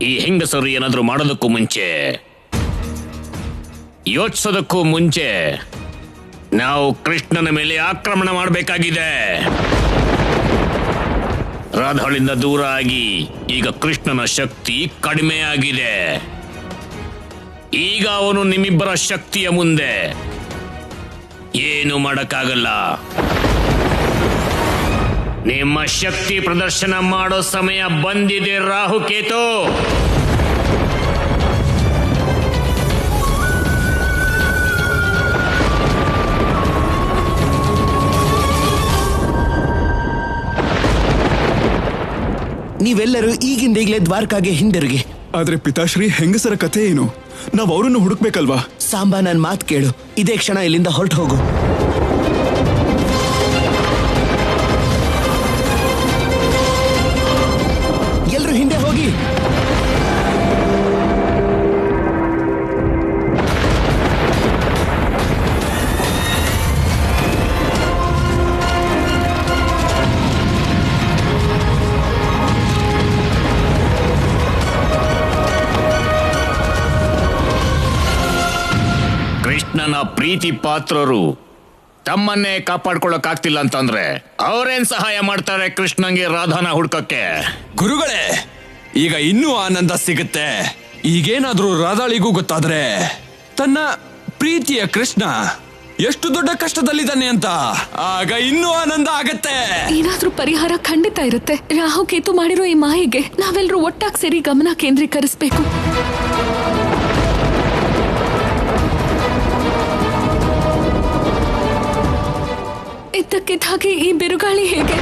ಈ ಹೆಂಗಸರು ಏನಾದ್ರೂ ಮಾಡೋದಕ್ಕೂ ಮುಂಚೆ ಯೋಚಿಸೋದಕ್ಕೂ ಮುಂಚೆ ನಾವು ಕೃಷ್ಣನ ಮೇಲೆ ಆಕ್ರಮಣ ಮಾಡಬೇಕಾಗಿದೆ ರಾಧಾಳಿಂದ ದೂರ ಆಗಿ ಈಗ ಕೃಷ್ಣನ ಶಕ್ತಿ ಕಡಿಮೆ ಆಗಿದೆ ಈಗ ಅವನು ನಿಮ್ಮಿಬ್ಬರ ಶಕ್ತಿಯ ಮುಂದೆ ಏನು ಮಾಡಕ್ಕಾಗಲ್ಲ ನಿಮ್ಮ ಶಕ್ತಿ ಪ್ರದರ್ಶನ ಮಾಡೋ ಸಮಯ ಬಂದಿದೆ ರಾಹುಕೇತು ನೀವೆಲ್ಲರೂ ಈಗಿಂದೀಗಲೇ ದ್ವಾರಕಾಗೆ ಹಿಂದಿರುಗಿ ಆದ್ರೆ ಪಿತಾಶ್ರೀ ಹೆಂಗಸರ ಕಥೆ ಏನು ನಾವ್ ಅವರನ್ನು ಹುಡುಕ್ಬೇಕಲ್ವಾ ಸಾಂಬಾ ನನ್ ಮಾತು ಕೇಳು ಇದೇ ಕ್ಷಣ ಇಲ್ಲಿಂದ ಹೊರಟು ಹೋಗು ಎಲ್ರು ಹಿಂದೆ ಹೋಗಿ ಕೃಷ್ಣನ ಪ್ರೀತಿ ಪಾತ್ರರು ತಮ್ಮನ್ನೇ ಕಾಪಾಡ್ಕೊಳ್ಳಕ್ಕಾಗ್ತಿಲ್ಲ ಅಂತಂದ್ರೆ ಅವರೇನ್ ಸಹಾಯ ಮಾಡ್ತಾರೆ ಕೃಷ್ಣಂಗೆ ರಾಧಾನ ಹುಡ್ಕಕ್ಕೆ ಗುರುಗಳೇ ಈಗ ಇನ್ನೂ ಆನಂದ ಸಿಗುತ್ತೆ ಈಗೇನಾದ್ರೂ ರಾಧಾಳಿಗೂ ಗೊತ್ತಾದ್ರೆ ತನ್ನ ಪ್ರೀತಿಯ ಕೃಷ್ಣ ಎಷ್ಟು ದೊಡ್ಡ ಕಷ್ಟದಲ್ಲಿದ್ದಾನೆ ಅಂತ ಆಗ ಇನ್ನೂ ಆನಂದ ಆಗತ್ತೆ ಏನಾದ್ರೂ ಪರಿಹಾರ ಖಂಡಿತ ಇರುತ್ತೆ ರಾಹುಕೇತು ಮಾಡಿರೋ ಈ ಮಾಯೆಗೆ ನಾವೆಲ್ಲರೂ ಒಟ್ಟಾಗಿ ಸೇರಿ ಗಮನ ಕೇಂದ್ರೀಕರಿಸಬೇಕು ಇದ್ದಕ್ಕಿದ್ದ ಹಾಗೆ ಈ ಬಿರುಗಾಳಿ ಹೇಗೆ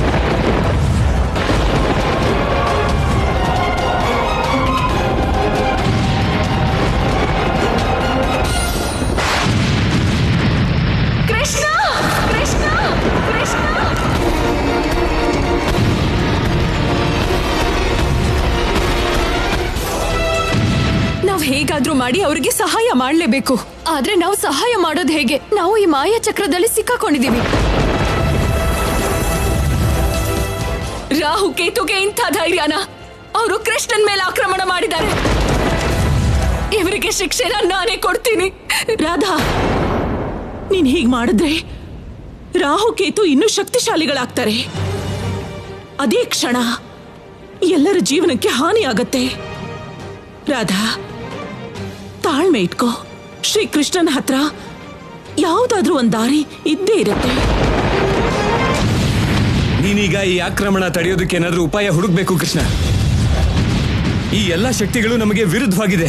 ಕೃಷ್ಣ ಕೃಷ್ಣ ಕೃಷ್ಣ ನಾವ್ ಹೇಗಾದ್ರೂ ಮಾಡಿ ಅವ್ರಿಗೆ ಸಹಾಯ ಮಾಡ್ಲೇಬೇಕು ಆದ್ರೆ ನಾವು ಸಹಾಯ ಮಾಡೋದ್ ಹೇಗೆ ನಾವು ಈ ಮಾಯಾ ಚಕ್ರದಲ್ಲಿ ಸಿಕ್ಕಾಕೊಂಡಿದೀವಿ ರಾಹು ಕೇತುಗೆ ಇಂಥ ಧೈರ್ಯನ ಅವರು ಕೃಷ್ಣನ್ ಮೇಲೆ ಆಕ್ರಮಣ ಮಾಡಿದ್ದಾರೆ ಇವರಿಗೆ ಶಿಕ್ಷೆನ ನಾನೇ ಕೊಡ್ತೀನಿ ರಾಧಾ ನೀನ್ ಹೀಗ್ ಮಾಡಿದ್ರೆ ರಾಹುಕೇತು ಇನ್ನೂ ಶಕ್ತಿಶಾಲಿಗಳಾಗ್ತಾರೆ ಅದೇ ಕ್ಷಣ ಎಲ್ಲರ ಜೀವನಕ್ಕೆ ಹಾನಿ ಆಗತ್ತೆ ರಾಧಾ ತಾಳ್ಮೆ ಇಟ್ಕೋ ಶ್ರೀಕೃಷ್ಣನ ಹತ್ರ ಯಾವ್ದಾದ್ರೂ ಒಂದ್ ದಾರಿ ಇದ್ದೇ ಇರುತ್ತೆ ನೀನೀಗ ಈ ಆಕ್ರಮಣ ತಡೆಯೋದಕ್ಕೆ ಏನಾದ್ರೂ ಉಪಾಯ ಹುಡುಕ್ಬೇಕು ಕೃಷ್ಣ ಈ ಎಲ್ಲ ಶಕ್ತಿಗಳು ನಮಗೆ ವಿರುದ್ಧವಾಗಿದೆ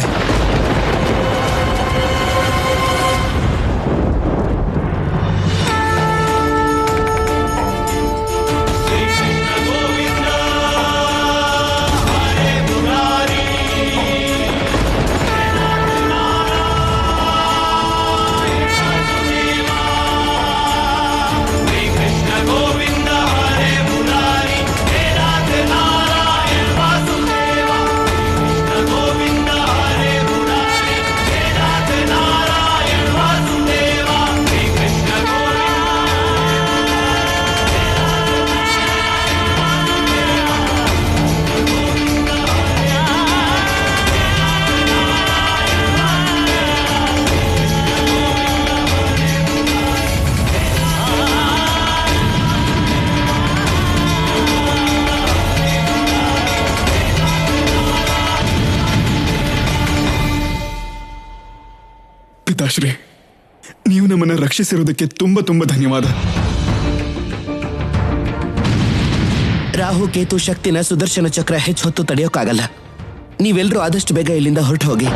ಪಿತಾಶ್ರೀ ನೀವು ನಮ್ಮನ್ನ ರಕ್ಷಿಸಿರೋದಕ್ಕೆ ತುಂಬಾ ತುಂಬಾ ಧನ್ಯವಾದ ರಾಹು ಕೇತು ಶಕ್ತಿನ ಸುದರ್ಶನ ಚಕ್ರ ಹೆಚ್ಚು ಹೊತ್ತು ತಡೆಯೋಕ್ಕಾಗಲ್ಲ ನೀವೆಲ್ಲರೂ ಆದಷ್ಟು ಬೇಗ ಇಲ್ಲಿಂದ ಹೊರಟು ಹೋಗಿ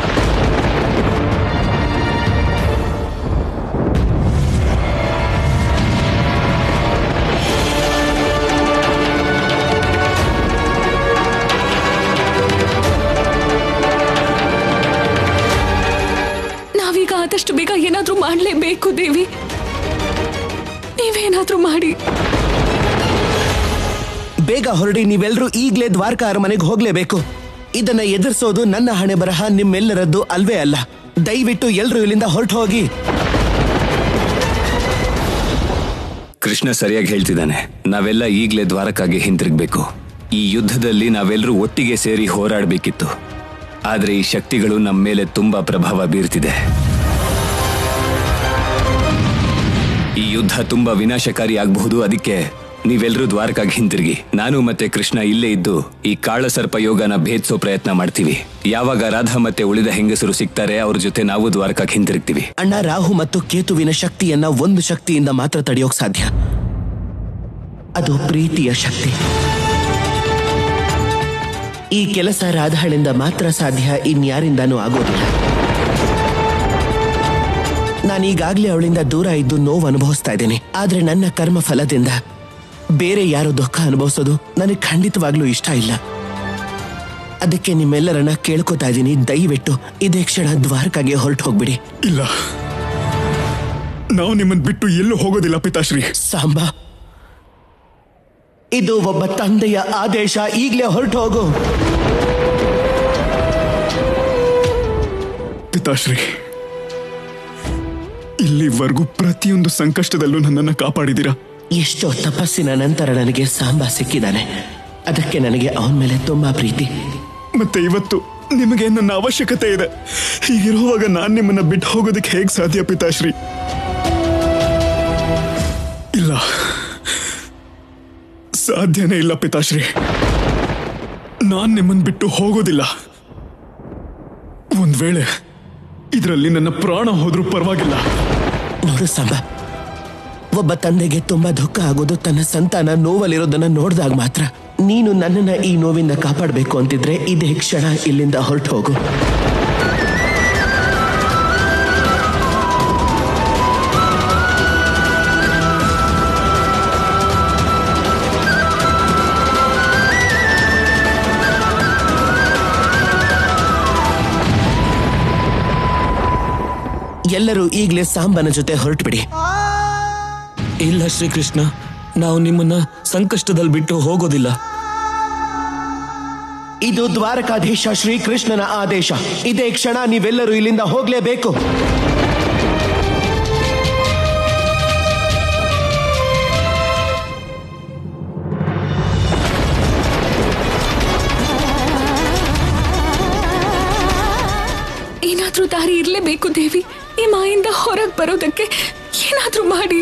ನಾವೀಗ ಆದಷ್ಟು ಬೇಗ ಏನಾದ್ರೂ ಮಾಡ್ಲೇಬೇಕು ದೇವಿ ನೀವೇನಾದ್ರೂ ಮಾಡಿ ಬೇಗ ಹೊರಡಿ ನೀವೆಲ್ಲರೂ ಈಗಲೇ ದ್ವಾರಕಾ ಅರಮನೆಗೆ ಹೋಗ್ಲೇಬೇಕು ಇದನ್ನ ಎದುರಿಸೋದು ನನ್ನ ಹಣೆ ಬರಹ ನಿಮ್ಮೆಲ್ಲರದ್ದು ಅಲ್ವೇ ಅಲ್ಲ ದಯವಿಟ್ಟು ಎಲ್ರೂ ಇಲ್ಲಿಂದ ಹೊರಟು ಹೋಗಿ ಕೃಷ್ಣ ಸರಿಯಾಗಿ ಹೇಳ್ತಿದ್ದಾನೆ ನಾವೆಲ್ಲ ಈಗಲೇ ದ್ವಾರಕಾಗೆ ಹಿಂತಿರುಗ್ಬೇಕು ಈ ಯುದ್ಧದಲ್ಲಿ ನಾವೆಲ್ಲರೂ ಒಟ್ಟಿಗೆ ಸೇರಿ ಹೋರಾಡಬೇಕಿತ್ತು ಆದ್ರೆ ಈ ಶಕ್ತಿಗಳು ನಮ್ಮ ಮೇಲೆ ತುಂಬಾ ಪ್ರಭಾವ ಬೀರ್ತಿದೆ ಈ ಯುದ್ಧ ತುಂಬಾ ವಿನಾಶಕಾರಿ ಆಗಬಹುದು ಅದಕ್ಕೆ ನೀವೆಲ್ಲರೂ ದ್ವಾರಕಾಗಿ ಹಿಂತಿರುಗಿ ನಾನು ಮತ್ತೆ ಕೃಷ್ಣ ಇಲ್ಲೇ ಇದ್ದು ಈ ಕಾಳಸರ್ಪ ಯೋಗನ ಭೇದಿಸೋ ಪ್ರಯತ್ನ ಮಾಡ್ತೀವಿ ಯಾವಾಗ ರಾಧಾ ಮತ್ತೆ ಉಳಿದ ಹೆಂಗಸರು ಸಿಗ್ತಾರೆ ಅವ್ರ ಜೊತೆ ನಾವು ದ್ವಾರಕಾಗಿ ಹಿಂತಿರುಗ್ತೀವಿ ಅಣ್ಣ ರಾಹು ಮತ್ತು ಕೇತುವಿನ ಶಕ್ತಿಯನ್ನ ಒಂದು ಶಕ್ತಿಯಿಂದ ಮಾತ್ರ ತಡೆಯೋಕ್ ಸಾಧ್ಯ ಅದು ಪ್ರೀತಿಯ ಶಕ್ತಿ ಈ ಕೆಲಸ ರಾಧಾಳಿಂದ ಮಾತ್ರ ಸಾಧ್ಯ ಇನ್ಯಾರಿಂದಾನೂ ಆಗೋದಿಲ್ಲ ನಾನೀಗಾಗ್ಲೇ ಅವಳಿಂದ ದೂರ ಇದ್ದು ನೋವು ಅನುಭವಿಸ್ತಾ ಇದ್ದೇನೆ ಆದ್ರೆ ನನ್ನ ಕರ್ಮ ಫಲದಿಂದ ಬೇರೆ ಯಾರು ದುಃಖ ಅನುಭವಿಸೋದು ನನಗೆ ಖಂಡಿತವಾಗ್ಲೂ ಇಷ್ಟ ಇಲ್ಲ ಅದಕ್ಕೆ ನಿಮ್ಮೆಲ್ಲರನ್ನ ಕೇಳ್ಕೊತಾ ಇದ್ದೀನಿ ದಯವಿಟ್ಟು ಇದೇ ಕ್ಷಣ ದ್ವಾರಕಾಗೆ ಹೊರಟು ಹೋಗ್ಬಿಡಿ ಇಲ್ಲ ನಾವು ನಿಮ್ಮನ್ ಬಿಟ್ಟು ಎಲ್ಲೂ ಹೋಗೋದಿಲ್ಲ ಪಿತಾಶ್ರೀ ಸಾಂಬ ಇದು ಒಬ್ಬ ತಂದೆಯ ಆದೇಶ ಈಗಲೇ ಹೊರಟು ಹೋಗು ಪಿತಾಶ್ರೀ ಇಲ್ಲಿವರೆಗೂ ಪ್ರತಿಯೊಂದು ಸಂಕಷ್ಟದಲ್ಲೂ ನನ್ನನ್ನು ಕಾಪಾಡಿದ್ದೀರಾ ಎಷ್ಟೋ ತಪಸ್ಸಿನ ನಂತರ ನನಗೆ ಸಾಂಬ ಸಿಕ್ಕಿದ್ದಾನೆ ಅದಕ್ಕೆ ನನಗೆ ಅವನ ಮೇಲೆ ತುಂಬಾ ಪ್ರೀತಿ ಮತ್ತೆ ಇವತ್ತು ನಿಮಗೆ ನನ್ನ ಅವಶ್ಯಕತೆ ಇದೆ ಹೀಗಿರುವಾಗ ನಾನ್ ನಿಮ್ಮನ್ನ ಬಿಟ್ಟು ಹೋಗೋದಕ್ಕೆ ಹೇಗ್ ಸಾಧ್ಯ ಪಿತಾಶ್ರೀ ಇಲ್ಲ ಸಾಧ್ಯನೇ ಇಲ್ಲ ಪಿತಾಶ್ರೀ ನಾನ್ ನಿಮ್ಮನ್ನ ಬಿಟ್ಟು ಹೋಗೋದಿಲ್ಲ ಒಂದ್ ವೇಳೆ ಇದರಲ್ಲಿ ನನ್ನ ಪ್ರಾಣ ಹೋದ್ರೂ ಪರವಾಗಿಲ್ಲ ನೋಡು ಸಾಂಬ ಒಬ್ಬ ತಂದೆಗೆ ತುಂಬಾ ದುಃಖ ಆಗೋದು ತನ್ನ ಸಂತಾನ ನೋವಲ್ಲಿರೋದನ್ನ ನೋಡಿದಾಗ ಮಾತ್ರ ನೀನು ನನ್ನನ್ನ ಈ ನೋವಿಂದ ಕಾಪಾಡಬೇಕು ಅಂತಿದ್ರೆ ಇದೇ ಕ್ಷಣ ಇಲ್ಲಿಂದ ಹೊರಟು ಹೋಗು ಎಲ್ಲರೂ ಈಗಲೇ ಸಾಂಬನ ಜೊತೆ ಹೊರಟ್ಬಿಡಿ ಇಲ್ಲ ಶ್ರೀಕೃಷ್ಣ ನಾವು ನಿಮ್ಮನ್ನ ಸಂಕಷ್ಟದಲ್ಲಿ ಬಿಟ್ಟು ಹೋಗೋದಿಲ್ಲ ಇದು ದ್ವಾರಕಾಧೀಶ ಶ್ರೀಕೃಷ್ಣನ ಆದೇಶ ಇದೇ ಕ್ಷಣ ನೀವೆಲ್ಲರೂ ಇಲ್ಲಿಂದ ಹೋಗ್ಲೇಬೇಕು ಏನಾದ್ರೂ ದಾರಿ ಇರ್ಲೇಬೇಕು ದೇವಿ ಈ ಮಾಯಿಂದ ಹೊರಗೆ ಬರೋದಕ್ಕೆ ಏನಾದ್ರೂ ಮಾಡಿ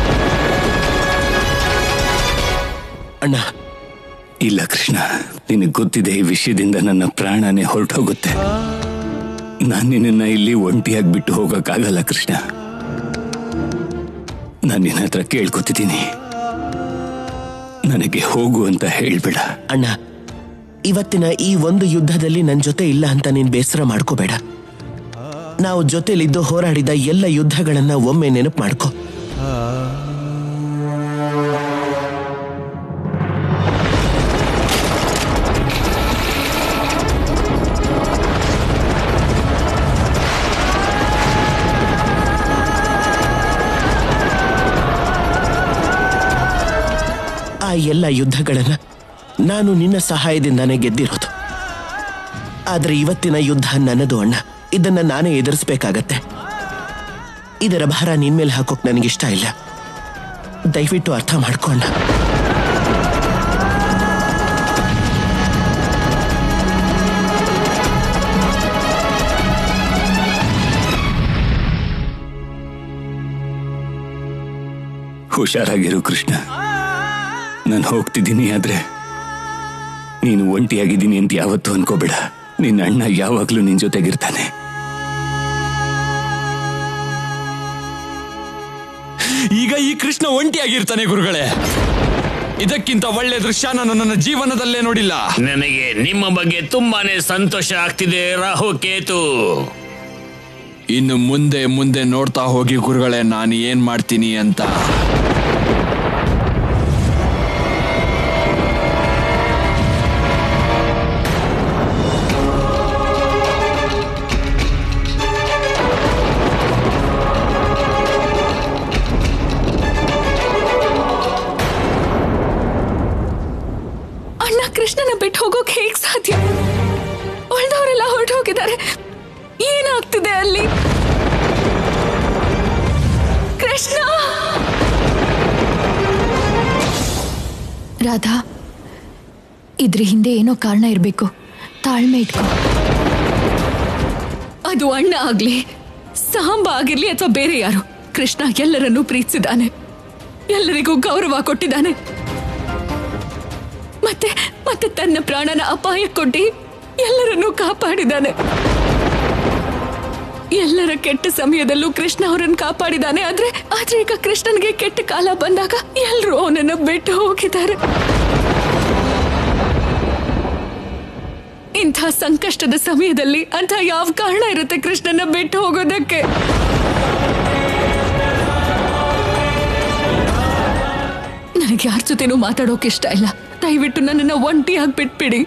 ಅಣ್ಣ ಇಲ್ಲ ಕೃಷ್ಣ ನಿನಗೆ ಗೊತ್ತಿದೆ ಈ ವಿಷಯದಿಂದ ನನ್ನ ಪ್ರಾಣನೇ ಹೊರಟೋಗುತ್ತೆ ನಾನು ನಿನ್ನ ಇಲ್ಲಿ ಒಂಟಿಯಾಗಿ ಬಿಟ್ಟು ಹೋಗಕ್ಕಾಗಲ್ಲ ಕೃಷ್ಣ ನಾನು ನಿನ್ನ ಹತ್ರ ಕೇಳ್ಕೊತಿದ್ದೀನಿ ನನಗೆ ಹೋಗು ಅಂತ ಹೇಳ್ಬೇಡ ಅಣ್ಣ ಇವತ್ತಿನ ಈ ಒಂದು ಯುದ್ಧದಲ್ಲಿ ನನ್ನ ಜೊತೆ ಇಲ್ಲ ಅಂತ ನೀನ್ ಬೇಸರ ಮಾಡ್ಕೋಬೇಡ ನಾವು ಜೊತೆಲಿದ್ದು ಹೋರಾಡಿದ ಎಲ್ಲ ಯುದ್ಧಗಳನ್ನ ಒಮ್ಮೆ ನೆನಪು ಮಾಡ್ಕೋ ಆ ಎಲ್ಲ ಯುದ್ಧಗಳನ್ನ ನಾನು ನಿನ್ನ ಸಹಾಯದಿಂದಾನೇ ಗೆದ್ದಿರೋದು ಆದ್ರೆ ಇವತ್ತಿನ ಯುದ್ಧ ನನ್ನದು ಅಣ್ಣ ಇದನ್ನ ನಾನೇ ಎದುರಿಸ್ಬೇಕಾಗತ್ತೆ ಇದರ ಭಾರ ನಿನ್ ಮೇಲೆ ಹಾಕೋಕ್ ನನಗಿಷ್ಟ ಇಲ್ಲ ದಯವಿಟ್ಟು ಅರ್ಥ ಮಾಡ್ಕೊಂಡ ಹುಷಾರಾಗಿರು ಕೃಷ್ಣ ನಾನು ಹೋಗ್ತಿದ್ದೀನಿ ಆದ್ರೆ ನೀನು ಒಂಟಿಯಾಗಿದ್ದೀನಿ ಅಂತ ಯಾವತ್ತೂ ಅನ್ಕೋಬೇಡ ನಿನ್ನ ಅಣ್ಣ ಯಾವಾಗ್ಲೂ ನಿನ್ ಜೊತೆಗಿರ್ತಾನೆ ಈಗ ಈ ಕೃಷ್ಣ ಒಂಟಿಯಾಗಿರ್ತಾನೆ ಗುರುಗಳೇ ಇದಕ್ಕಿಂತ ಒಳ್ಳೆ ದೃಶ್ಯ ನಾನು ನನ್ನ ಜೀವನದಲ್ಲೇ ನೋಡಿಲ್ಲ ನನಗೆ ನಿಮ್ಮ ಬಗ್ಗೆ ತುಂಬಾನೇ ಸಂತೋಷ ಆಗ್ತಿದೆ ರಾಹು ಕೇತು ಇನ್ನು ಮುಂದೆ ಮುಂದೆ ನೋಡ್ತಾ ಹೋಗಿ ಗುರುಗಳೇ ನಾನು ಏನ್ ಮಾಡ್ತೀನಿ ಅಂತ ಅಣ್ಣ ಕೃಷ್ಣನ ಬಿಟ್ಟು ಹೋಗೋಕ್ ಹೇಗ್ ಸಾಧ್ಯ ಉಳ್ದವರೆಲ್ಲ ಹೊರಟು ಹೋಗಿದ್ದಾರೆ ಏನಾಗ್ತಿದೆ ಅಲ್ಲಿ ಕೃಷ್ಣ ರಾಧಾ ಇದ್ರ ಹಿಂದೆ ಏನೋ ಕಾರಣ ಇರಬೇಕು ತಾಳ್ಮೆ ಇಟ್ಕೋ ಅದು ಅಣ್ಣ ಆಗ್ಲಿ ಸಾಂಬ ಆಗಿರ್ಲಿ ಅಥವಾ ಬೇರೆ ಯಾರು ಕೃಷ್ಣ ಎಲ್ಲರನ್ನೂ ಪ್ರೀತಿಸಿದಾನೆ ಎಲ್ಲರಿಗೂ ಗೌರವ ಕೊಟ್ಟಿದ್ದಾನೆ ಮತ್ತೆ ಮತ್ತೆ ತನ್ನ ಪ್ರಾಣನ ಅಪಾಯ ಕೊಟ್ಟಿ ಎಲ್ಲರನ್ನೂ ಕಾಪಾಡಿದ್ದಾನೆ ಎಲ್ಲರ ಕೆಟ್ಟ ಸಮಯದಲ್ಲೂ ಕೃಷ್ಣ ಅವರನ್ನು ಕಾಪಾಡಿದಾನೆ ಆದ್ರೆ ಆದ್ರೆ ಈಗ ಕೃಷ್ಣನ್ಗೆ ಕೆಟ್ಟ ಕಾಲ ಬಂದಾಗ ಎಲ್ರೂ ಅವನನ್ನ ಬಿಟ್ಟು ಹೋಗಿದ್ದಾರೆ ಇಂಥ ಸಂಕಷ್ಟದ ಸಮಯದಲ್ಲಿ ಅಂತ ಯಾವ ಕಾರಣ ಇರುತ್ತೆ ಕೃಷ್ಣನ ಬಿಟ್ಟು ಹೋಗೋದಕ್ಕೆ ನನಗೆ ಯಾರ ಜೊತೆನೂ ಮಾತಾಡೋಕೆ ಇಷ್ಟ ಇಲ್ಲ ದಯವಿಟ್ಟು ನನ್ನನ್ನ ಒಂಟಿಯಾಗಿ ಬಿಟ್ಬಿಡಿ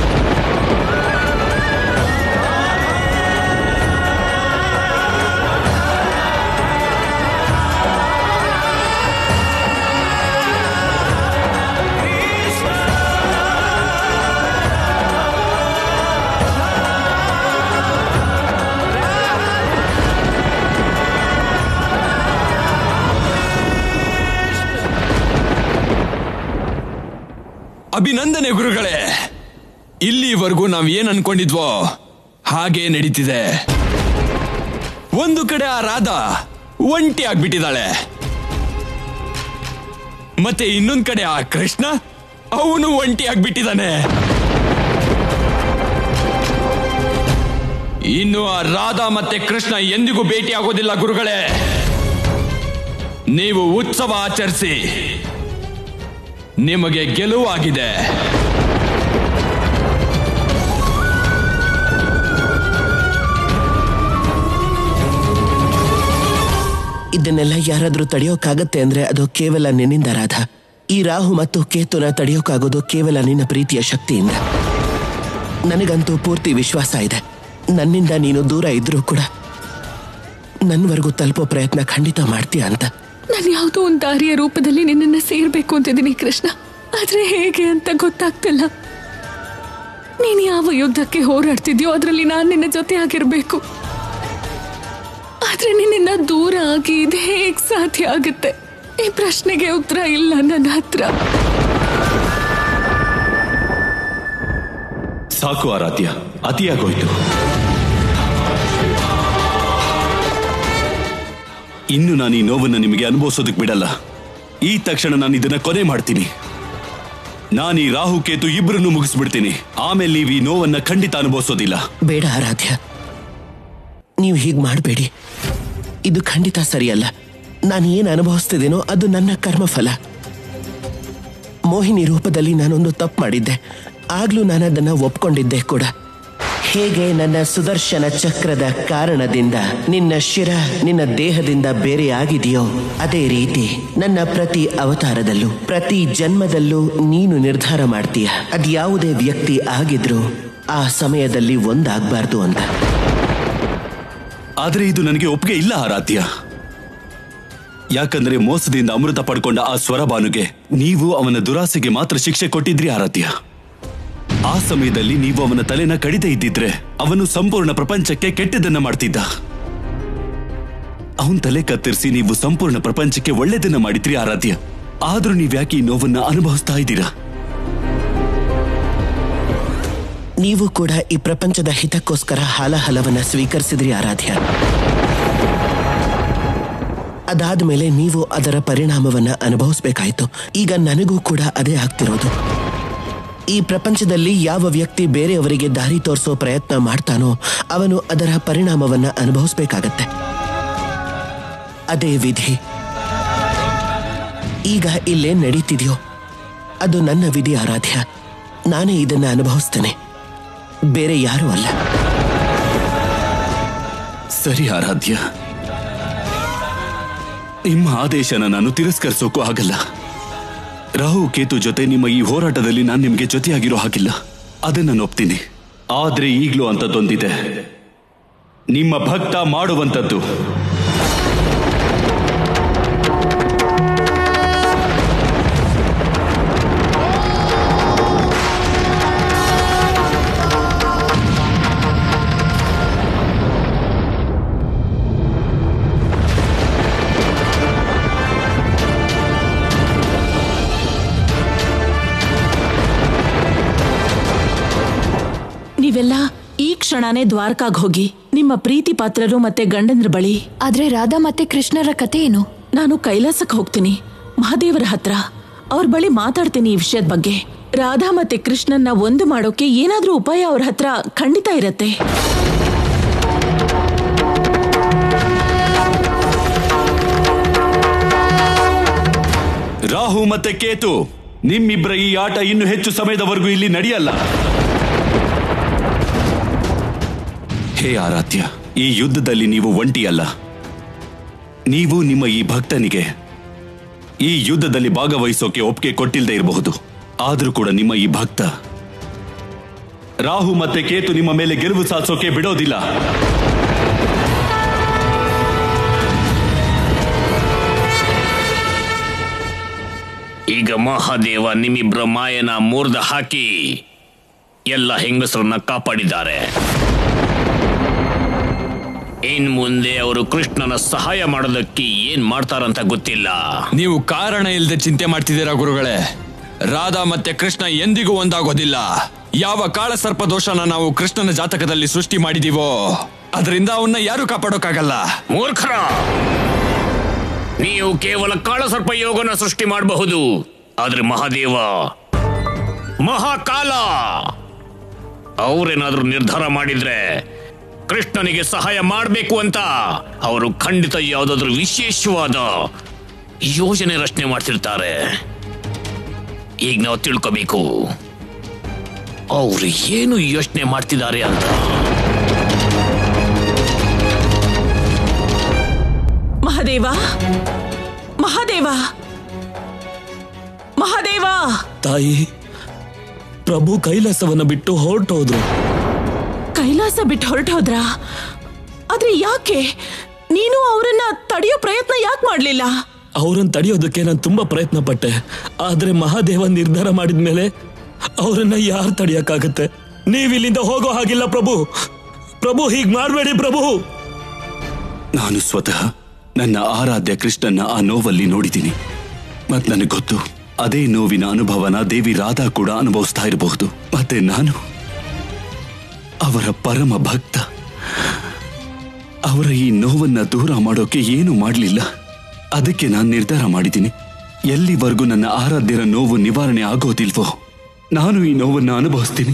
ಅಭಿನಂದನೆ ಗುರುಗಳೇ ಇಲ್ಲಿವರೆಗೂ ನಾವ್ ಏನ್ ಅನ್ಕೊಂಡಿದ್ವೋ ಹಾಗೆ ನಡೀತಿದೆ ಒಂದು ಕಡೆ ಆ ರಾಧಾ ಒಂಟಿ ಆಗ್ಬಿಟ್ಟಿದ್ದಾಳೆ ಮತ್ತೆ ಇನ್ನೊಂದ್ ಕಡೆ ಆ ಕೃಷ್ಣ ಅವನು ಒಂಟಿ ಆಗ್ಬಿಟ್ಟಿದ್ದಾನೆ ಇನ್ನು ಆ ರಾಧಾ ಮತ್ತೆ ಕೃಷ್ಣ ಎಂದಿಗೂ ಭೇಟಿ ಆಗೋದಿಲ್ಲ ಗುರುಗಳೇ ನೀವು ಉತ್ಸವ ಆಚರಿಸಿ ನಿಮಗೆ ಗೆಲುವಾಗಿದೆ ಇದನ್ನೆಲ್ಲ ಯಾರಾದ್ರೂ ತಡೆಯೋಕ್ಕಾಗತ್ತೆ ಅಂದ್ರೆ ಅದು ಕೇವಲ ನಿನ್ನಿಂದ ರಾಧ ಈ ರಾಹು ಮತ್ತು ಕೇತುನ ತಡೆಯೋಕ್ಕಾಗೋದು ಕೇವಲ ನಿನ್ನ ಪ್ರೀತಿಯ ಶಕ್ತಿಯಿಂದ ನನಗಂತೂ ಪೂರ್ತಿ ವಿಶ್ವಾಸ ಇದೆ ನನ್ನಿಂದ ನೀನು ದೂರ ಇದ್ರೂ ಕೂಡ ನನ್ವರೆಗೂ ತಲುಪೋ ಪ್ರಯತ್ನ ಖಂಡಿತ ಮಾಡ್ತೀಯ ಅಂತ ನಾನು ಯಾವುದೋ ಒಂದು ದಾರಿಯ ರೂಪದಲ್ಲಿ ನಿನ್ನನ್ನ ಸೇರ್ಬೇಕು ಅಂತಿದ್ದೀನಿ ಕೃಷ್ಣ ಆದ್ರೆ ಹೇಗೆ ಅಂತ ಗೊತ್ತಾಗ್ತಿಲ್ಲ ನೀನು ಯಾವ ಯುದ್ಧಕ್ಕೆ ಹೋರಾಡ್ತಿದ್ಯೋ ಅದರಲ್ಲಿ ನಾನು ನಿನ್ನ ಜೊತೆ ಆಗಿರ್ಬೇಕು ಆದ್ರೆ ನಿನ್ನಿಂದ ದೂರ ಆಗಿ ಇದು ಹೇಗ್ ಸಾಧ್ಯ ಆಗುತ್ತೆ ಈ ಪ್ರಶ್ನೆಗೆ ಉತ್ತರ ಇಲ್ಲ ನನ್ನ ಹತ್ರ ಸಾಕು ಆರಾಧ್ಯ ಅತಿಯಾಗೋಯ್ತು ಇನ್ನು ನಾನು ಈ ನೋವನ್ನು ನಿಮಗೆ ಅನುಭವಿಸೋದಕ್ಕೆ ಬಿಡಲ್ಲ ಈ ತಕ್ಷಣ ನಾನು ಇದನ್ನ ಕೊನೆ ಮಾಡ್ತೀನಿ ನಾನು ಈ ರಾಹು ಕೇತು ಇಬ್ಬರನ್ನು ಮುಗಿಸ್ಬಿಡ್ತೀನಿ ಆಮೇಲೆ ನೀವು ಈ ನೋವನ್ನ ಖಂಡಿತ ಅನುಭವಿಸೋದಿಲ್ಲ ಬೇಡ ಆರಾಧ್ಯ ನೀವು ಹೀಗೆ ಮಾಡಬೇಡಿ ಇದು ಖಂಡಿತ ಸರಿಯಲ್ಲ ನಾನು ಏನು ಅನುಭವಿಸ್ತಿದ್ದೀನೋ ಅದು ನನ್ನ ಕರ್ಮಫಲ ಮೋಹಿನಿ ರೂಪದಲ್ಲಿ ನಾನೊಂದು ತಪ್ಪು ಮಾಡಿದ್ದೆ ಆಗ್ಲೂ ನಾನು ಅದನ್ನ ಒಪ್ಕೊಂಡಿದ್ದೆ ಕೂಡ ಹೇಗೆ ನನ್ನ ಸುದರ್ಶನ ಚಕ್ರದ ಕಾರಣದಿಂದ ನಿನ್ನ ಶಿರ ನಿನ್ನ ದೇಹದಿಂದ ಬೇರೆಯಾಗಿದೆಯೋ ಅದೇ ರೀತಿ ನನ್ನ ಪ್ರತಿ ಅವತಾರದಲ್ಲೂ ಪ್ರತಿ ಜನ್ಮದಲ್ಲೂ ನೀನು ನಿರ್ಧಾರ ಮಾಡ್ತೀಯ ಅದ್ಯಾವುದೇ ವ್ಯಕ್ತಿ ಆಗಿದ್ರೂ ಆ ಸಮಯದಲ್ಲಿ ಒಂದಾಗಬಾರ್ದು ಅಂತ ಆದ್ರೆ ಇದು ನನಗೆ ಒಪ್ಪಿಗೆ ಇಲ್ಲ ಆರಾಧ್ಯ ಯಾಕಂದ್ರೆ ಮೋಸದಿಂದ ಅಮೃತ ಪಡ್ಕೊಂಡ ಆ ಸ್ವರಭಾನುಗೆ ನೀವು ಅವನ ದುರಾಸೆಗೆ ಮಾತ್ರ ಶಿಕ್ಷೆ ಕೊಟ್ಟಿದ್ರಿ ಆರಾಧ್ಯ ಆ ಸಮಯದಲ್ಲಿ ನೀವು ಅವನ ತಲೆನ ಕಡಿದೇ ಇದ್ದಿದ್ರೆ ಅವನು ಸಂಪೂರ್ಣ ಪ್ರಪಂಚಕ್ಕೆ ಕೆಟ್ಟದನ್ನ ಮಾಡ್ತಿದ್ದ ಅವನ್ ತಲೆ ಕತ್ತರಿಸಿ ನೀವು ಸಂಪೂರ್ಣ ಪ್ರಪಂಚಕ್ಕೆ ಒಳ್ಳೆದನ್ನ ಮಾಡಿದ್ರಿ ಆರಾಧ್ಯ ಆದ್ರೂ ನೀವ್ಯಾಕೆ ಈ ನೋವನ್ನ ಅನುಭವಿಸ್ತಾ ಇದ್ದೀರಾ ನೀವು ಕೂಡ ಈ ಪ್ರಪಂಚದ ಹಿತಕ್ಕೋಸ್ಕರ ಹಾಲಹಲವನ್ನ ಸ್ವೀಕರಿಸಿದ್ರಿ ಆರಾಧ್ಯ ಅದಾದ್ಮೇಲೆ ನೀವು ಅದರ ಪರಿಣಾಮವನ್ನ ಅನುಭವಿಸ್ಬೇಕಾಯ್ತು ಈಗ ನನಗೂ ಕೂಡ ಅದೇ ಆಗ್ತಿರೋದು ಈ ಪ್ರಪಂಚದಲ್ಲಿ ಯಾವ ವ್ಯಕ್ತಿ ಬೇರೆಯವರಿಗೆ ದಾರಿ ತೋರಿಸೋ ಪ್ರಯತ್ನ ಮಾಡ್ತಾನೋ ಅವನು ಅದರ ಪರಿಣಾಮವನ್ನ ಅನುಭವಿಸ್ಬೇಕಾಗತ್ತೆ ಅದೇ ವಿಧಿ ಈಗ ಇಲ್ಲೇನ್ ನಡೀತಿದ್ಯೋ ಅದು ನನ್ನ ವಿಧಿ ಆರಾಧ್ಯ ನಾನೇ ಇದನ್ನ ಅನುಭವಿಸ್ತೇನೆ ಬೇರೆ ಯಾರೂ ಅಲ್ಲ ಸರಿ ಆರಾಧ್ಯ ನಿಮ್ಮ ಆದೇಶನ ನಾನು ತಿರಸ್ಕರಿಸೋಕ್ಕೂ ಆಗಲ್ಲ ರಾಹು ಕೇತು ಜೊತೆ ನಿಮ್ಮ ಈ ಹೋರಾಟದಲ್ಲಿ ನಾನು ನಿಮಗೆ ಜೊತೆಯಾಗಿರೋ ಹಾಗಿಲ್ಲ ಅದನ್ನ ನಾನು ಒಪ್ತೀನಿ ಆದ್ರೆ ಈಗ್ಲೂ ಅಂತದ್ದೊಂದಿದೆ ನಿಮ್ಮ ಭಕ್ತ ಮಾಡುವಂಥದ್ದು ನೀವೆಲ್ಲ ಈ ಕ್ಷಣನೇ ದ್ವಾರಕಾಗ್ ಹೋಗಿ ನಿಮ್ಮ ಪ್ರೀತಿ ಪಾತ್ರರು ಮತ್ತೆ ಗಂಡಂದ್ರ ಬಳಿ ಆದ್ರೆ ರಾಧಾ ಮತ್ತೆ ಕೃಷ್ಣರ ಕತೆ ಏನು ನಾನು ಕೈಲಾಸಕ್ಕೆ ಹೋಗ್ತೀನಿ ಮಹಾದೇವರ ಹತ್ರ ಅವ್ರ ಬಳಿ ಮಾತಾಡ್ತೀನಿ ಈ ವಿಷಯದ ಬಗ್ಗೆ ರಾಧಾ ಮತ್ತೆ ಕೃಷ್ಣನ್ನ ಒಂದು ಮಾಡೋಕೆ ಏನಾದ್ರೂ ಉಪಾಯ ಅವ್ರ ಹತ್ರ ಖಂಡಿತ ಇರತ್ತೆ ರಾಹು ಮತ್ತೆ ಕೇತು ನಿಮ್ಮಿಬ್ಬರ ಈ ಆಟ ಇನ್ನು ಹೆಚ್ಚು ಸಮಯದವರೆಗೂ ಇಲ್ಲಿ ನಡೆಯಲ್ಲ ಹೇ ಆರಾಧ್ಯ ಈ ಯುದ್ಧದಲ್ಲಿ ನೀವು ಒಂಟಿಯಲ್ಲ ನೀವು ನಿಮ್ಮ ಈ ಭಕ್ತನಿಗೆ ಈ ಯುದ್ಧದಲ್ಲಿ ಭಾಗವಹಿಸೋಕೆ ಒಪ್ಪಿಗೆ ಕೊಟ್ಟಿಲ್ಲದೆ ಇರಬಹುದು ಆದ್ರೂ ಕೂಡ ನಿಮ್ಮ ಈ ಭಕ್ತ ರಾಹು ಮತ್ತೆ ಕೇತು ನಿಮ್ಮ ಮೇಲೆ ಗೆಲುವು ಸಾಧಿಸೋಕೆ ಬಿಡೋದಿಲ್ಲ ಈಗ ಮಹಾದೇವ ನಿಮ್ಮಿಬ್ರ ಮಾಯನ ಮೂರ್ದ ಹಾಕಿ ಎಲ್ಲ ಹೆಂಗಸರನ್ನ ಕಾಪಾಡಿದ್ದಾರೆ ಇನ್ ಮುಂದೆ ಅವರು ಕೃಷ್ಣನ ಸಹಾಯ ಮಾಡೋದಕ್ಕೆ ಏನ್ ಮಾಡ್ತಾರಂತ ಗೊತ್ತಿಲ್ಲ ನೀವು ಕಾರಣ ಇಲ್ಲದೆ ಚಿಂತೆ ಮಾಡ್ತಿದ್ದೀರಾ ಗುರುಗಳೇ ರಾಧಾ ಮತ್ತೆ ಕೃಷ್ಣ ಎಂದಿಗೂ ಒಂದಾಗೋದಿಲ್ಲ ಯಾವ ಕಾಳ ಸರ್ಪ ದೋಷನ ನಾವು ಕೃಷ್ಣನ ಜಾತಕದಲ್ಲಿ ಸೃಷ್ಟಿ ಮಾಡಿದೀವೋ ಅದರಿಂದ ಅವನ್ನ ಯಾರು ಕಾಪಾಡೋಕ್ಕಾಗಲ್ಲ ಮೂರ್ಖರ ನೀವು ಕೇವಲ ಕಾಳಸರ್ಪ ಯೋಗನ ಸೃಷ್ಟಿ ಮಾಡಬಹುದು ಆದ್ರೆ ಮಹಾದೇವ ಮಹಾಕಾಲ ಅವರೇನಾದ್ರೂ ನಿರ್ಧಾರ ಮಾಡಿದ್ರೆ ಕೃಷ್ಣನಿಗೆ ಸಹಾಯ ಮಾಡಬೇಕು ಅಂತ ಅವರು ಖಂಡಿತ ಯಾವುದಾದ್ರೂ ವಿಶೇಷವಾದ ಯೋಜನೆ ರಚನೆ ಮಾಡ್ತಿರ್ತಾರೆ ಈಗ ನಾವು ತಿಳ್ಕೋಬೇಕು ಅವ್ರು ಏನು ಯೋಚನೆ ಮಾಡ್ತಿದ್ದಾರೆ ಅಂತ ಮಹಾದೇವ ಮಹಾದೇವ ಮಹಾದೇವ ತಾಯಿ ಪ್ರಭು ಕೈಲಾಸವನ್ನ ಬಿಟ್ಟು ಹೊರಟೋದ್ರು ಕೈಲಾಸ ಬಿಟ್ಟು ಹೊರಟೋದ್ರ ಆದ್ರೆ ಯಾಕೆ ನೀನು ಅವರನ್ನ ತಡೆಯೋ ಪ್ರಯತ್ನ ಯಾಕೆ ಮಾಡ್ಲಿಲ್ಲ ಅವ್ರನ್ನ ತಡೆಯೋದಕ್ಕೆ ನಾನು ತುಂಬಾ ಪ್ರಯತ್ನ ಪಟ್ಟೆ ಆದ್ರೆ ಮಹಾದೇವ ನಿರ್ಧಾರ ಮಾಡಿದ್ಮೇಲೆ ಅವರನ್ನ ಯಾರು ತಡೆಯಕ್ಕಾಗತ್ತೆ ನೀವ್ ಇಲ್ಲಿಂದ ಹೋಗೋ ಹಾಗಿಲ್ಲ ಪ್ರಭು ಪ್ರಭು ಹೀಗ್ ಮಾಡ್ಬೇಡಿ ಪ್ರಭು ನಾನು ಸ್ವತಃ ನನ್ನ ಆರಾಧ್ಯ ಕೃಷ್ಣನ ಆ ನೋವಲ್ಲಿ ನೋಡಿದ್ದೀನಿ ಮತ್ ನನಗೆ ಗೊತ್ತು ಅದೇ ನೋವಿನ ಅನುಭವನ ದೇವಿ ರಾಧಾ ಕೂಡ ಅನುಭವಿಸ್ತಾ ಇರಬಹುದು ಮತ್ತೆ ನಾನು ಅವರ ಪರಮ ಭಕ್ತ ಅವರ ಈ ನೋವನ್ನ ದೂರ ಮಾಡೋಕೆ ಏನು ಮಾಡಲಿಲ್ಲ ಅದಕ್ಕೆ ನಾನು ನಿರ್ಧಾರ ಮಾಡಿದ್ದೀನಿ ಎಲ್ಲಿವರೆಗೂ ನನ್ನ ಆರಾಧ್ಯರ ನೋವು ನಿವಾರಣೆ ಆಗೋದಿಲ್ವೋ ನಾನು ಈ ನೋವನ್ನ ಅನುಭವಿಸ್ತೀನಿ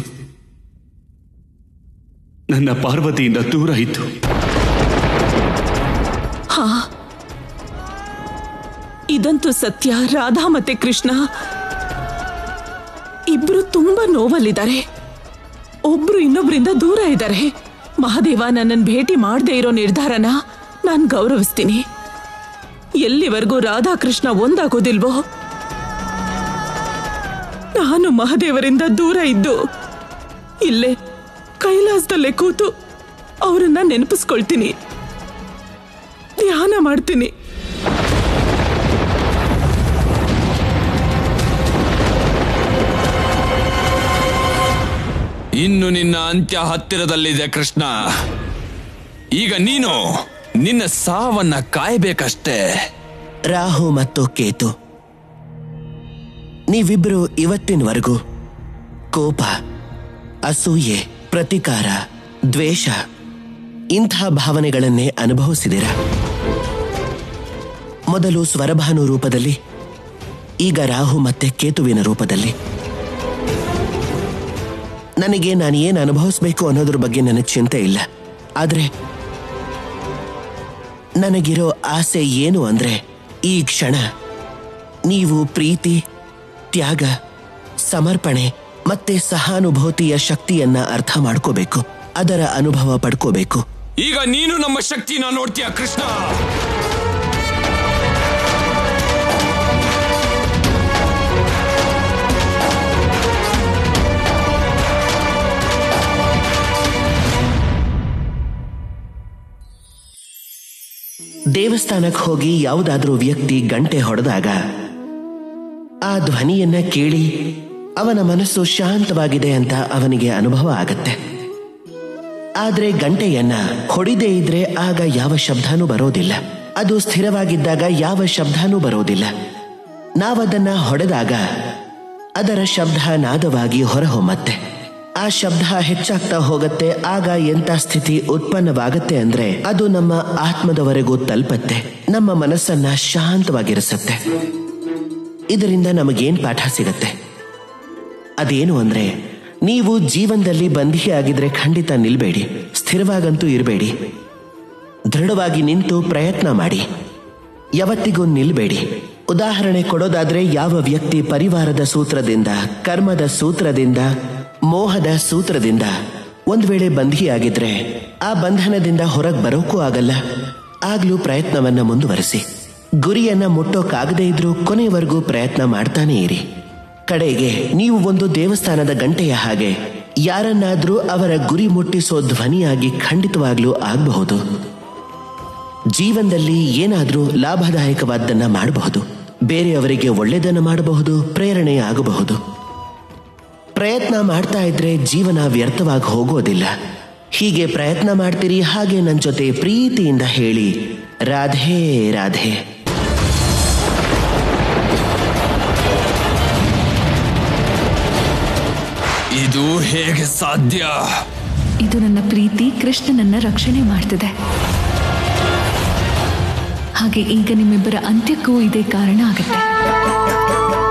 ನನ್ನ ಪಾರ್ವತಿಯಿಂದ ದೂರ ಇದ್ದು ಹಾ ಇದಂತೂ ಸತ್ಯ ರಾಧಾ ಮತ್ತೆ ಕೃಷ್ಣ ಇಬ್ರು ತುಂಬಾ ನೋವಲ್ಲಿದ್ದಾರೆ ಒಬ್ರು ಇನ್ನೊಬ್ರಿಂದ ದೂರ ಇದ್ದಾರೆ ಮಹಾದೇವ ನನ್ನನ್ನು ಭೇಟಿ ಮಾಡದೇ ಇರೋ ನಿರ್ಧಾರನ ನಾನು ಗೌರವಿಸ್ತೀನಿ ಎಲ್ಲಿವರೆಗೂ ರಾಧಾ ಕೃಷ್ಣ ಒಂದಾಗೋದಿಲ್ವೋ ನಾನು ಮಹಾದೇವರಿಂದ ದೂರ ಇದ್ದು ಇಲ್ಲೇ ಕೈಲಾಸದಲ್ಲೇ ಕೂತು ಅವರನ್ನ ನೆನಪಿಸ್ಕೊಳ್ತೀನಿ ಧ್ಯಾನ ಮಾಡ್ತೀನಿ ಇನ್ನು ನಿನ್ನ ಅಂತ್ಯ ಹತ್ತಿರದಲ್ಲಿದೆ ಕೃಷ್ಣ ಈಗ ನೀನು ನಿನ್ನ ಸಾವನ್ನ ಕಾಯ್ಬೇಕಷ್ಟೇ ರಾಹು ಮತ್ತು ಕೇತು ನೀವಿಬ್ರು ಇವತ್ತಿನವರೆಗೂ ಕೋಪ ಅಸೂಯೆ ಪ್ರತಿಕಾರ ದ್ವೇಷ ಇಂಥ ಭಾವನೆಗಳನ್ನೇ ಅನುಭವಿಸಿದಿರ ಮೊದಲು ಸ್ವರಭಾನು ರೂಪದಲ್ಲಿ ಈಗ ರಾಹು ಮತ್ತೆ ಕೇತುವಿನ ರೂಪದಲ್ಲಿ ನನಗೆ ನಾನು ಏನು ಅನುಭವಿಸ್ಬೇಕು ಅನ್ನೋದ್ರ ಬಗ್ಗೆ ನನಗೆ ಚಿಂತೆ ಇಲ್ಲ ಆದ್ರೆ ನನಗಿರೋ ಆಸೆ ಏನು ಅಂದ್ರೆ ಈ ಕ್ಷಣ ನೀವು ಪ್ರೀತಿ ತ್ಯಾಗ ಸಮರ್ಪಣೆ ಮತ್ತೆ ಸಹಾನುಭೂತಿಯ ಶಕ್ತಿಯನ್ನ ಅರ್ಥ ಮಾಡ್ಕೋಬೇಕು ಅದರ ಅನುಭವ ಪಡ್ಕೋಬೇಕು ಈಗ ನೀನು ನಮ್ಮ ಶಕ್ತಿನ ನೋಡ್ತೀಯ ಕೃಷ್ಣ ದೇವಸ್ಥಾನಕ್ಕೆ ಹೋಗಿ ಯಾವುದಾದ್ರೂ ವ್ಯಕ್ತಿ ಗಂಟೆ ಹೊಡೆದಾಗ ಆ ಧ್ವನಿಯನ್ನ ಕೇಳಿ ಅವನ ಮನಸ್ಸು ಶಾಂತವಾಗಿದೆ ಅಂತ ಅವನಿಗೆ ಅನುಭವ ಆಗತ್ತೆ ಆದ್ರೆ ಗಂಟೆಯನ್ನ ಹೊಡಿದೇ ಇದ್ರೆ ಆಗ ಯಾವ ಶಬ್ದನೂ ಬರೋದಿಲ್ಲ ಅದು ಸ್ಥಿರವಾಗಿದ್ದಾಗ ಯಾವ ಶಬ್ದನೂ ಬರೋದಿಲ್ಲ ನಾವದನ್ನ ಹೊಡೆದಾಗ ಅದರ ಶಬ್ದ ನಾದವಾಗಿ ಹೊರಹೊಮ್ಮತ್ತೆ ಆ ಶಬ್ದ ಹೆಚ್ಚಾಗ್ತಾ ಹೋಗತ್ತೆ ಆಗ ಎಂಥ ಸ್ಥಿತಿ ಉತ್ಪನ್ನವಾಗತ್ತೆ ಅಂದ್ರೆ ಅದು ನಮ್ಮ ಆತ್ಮದವರೆಗೂ ತಲುಪತ್ತೆ ನಮ್ಮ ಮನಸ್ಸನ್ನ ಶಾಂತವಾಗಿರಿಸತ್ತೆ ಇದರಿಂದ ನಮಗೇನ್ ಪಾಠ ಸಿಗತ್ತೆ ಅದೇನು ಅಂದ್ರೆ ನೀವು ಜೀವನದಲ್ಲಿ ಬಂಧಿಯಾಗಿದ್ರೆ ಖಂಡಿತ ನಿಲ್ಬೇಡಿ ಸ್ಥಿರವಾಗಂತೂ ಇರಬೇಡಿ ದೃಢವಾಗಿ ನಿಂತು ಪ್ರಯತ್ನ ಮಾಡಿ ಯಾವತ್ತಿಗೂ ನಿಲ್ಬೇಡಿ ಉದಾಹರಣೆ ಕೊಡೋದಾದ್ರೆ ಯಾವ ವ್ಯಕ್ತಿ ಪರಿವಾರದ ಸೂತ್ರದಿಂದ ಕರ್ಮದ ಸೂತ್ರದಿಂದ ಮೋಹದ ಸೂತ್ರದಿಂದ ಒಂದ್ ವೇಳೆ ಬಂಧಿಯಾಗಿದ್ರೆ ಆ ಬಂಧನದಿಂದ ಹೊರಗೆ ಬರೋಕ್ಕೂ ಆಗಲ್ಲ ಆಗ್ಲೂ ಪ್ರಯತ್ನವನ್ನ ಮುಂದುವರಿಸಿ ಗುರಿಯನ್ನ ಮುಟ್ಟೋಕಾಗದೇ ಇದ್ರೂ ಕೊನೆಯವರೆಗೂ ಪ್ರಯತ್ನ ಮಾಡ್ತಾನೇ ಇರಿ ಕಡೆಗೆ ನೀವು ಒಂದು ದೇವಸ್ಥಾನದ ಗಂಟೆಯ ಹಾಗೆ ಯಾರನ್ನಾದ್ರೂ ಅವರ ಗುರಿ ಮುಟ್ಟಿಸೋ ಧ್ವನಿಯಾಗಿ ಖಂಡಿತವಾಗ್ಲೂ ಆಗಬಹುದು ಜೀವನದಲ್ಲಿ ಏನಾದ್ರೂ ಲಾಭದಾಯಕವಾದ್ದನ್ನ ಮಾಡಬಹುದು ಬೇರೆಯವರಿಗೆ ಒಳ್ಳೆಯದನ್ನ ಮಾಡಬಹುದು ಪ್ರೇರಣೆ ಆಗಬಹುದು ಪ್ರಯತ್ನ ಮಾಡ್ತಾ ಇದ್ರೆ ಜೀವನ ವ್ಯರ್ಥವಾಗಿ ಹೋಗೋದಿಲ್ಲ ಹೀಗೆ ಪ್ರಯತ್ನ ಮಾಡ್ತೀರಿ ಹಾಗೆ ನನ್ನ ಜೊತೆ ಪ್ರೀತಿಯಿಂದ ಹೇಳಿ ರಾಧೆ ರಾಧೆ ಇದು ಹೇಗೆ ಸಾಧ್ಯ ಇದು ನನ್ನ ಪ್ರೀತಿ ಕೃಷ್ಣನನ್ನ ರಕ್ಷಣೆ ಮಾಡ್ತಿದೆ ಹಾಗೆ ಈಗ ನಿಮ್ಮಿಬ್ಬರ ಅಂತ್ಯಕ್ಕೂ ಇದೇ ಕಾರಣ ಆಗುತ್ತೆ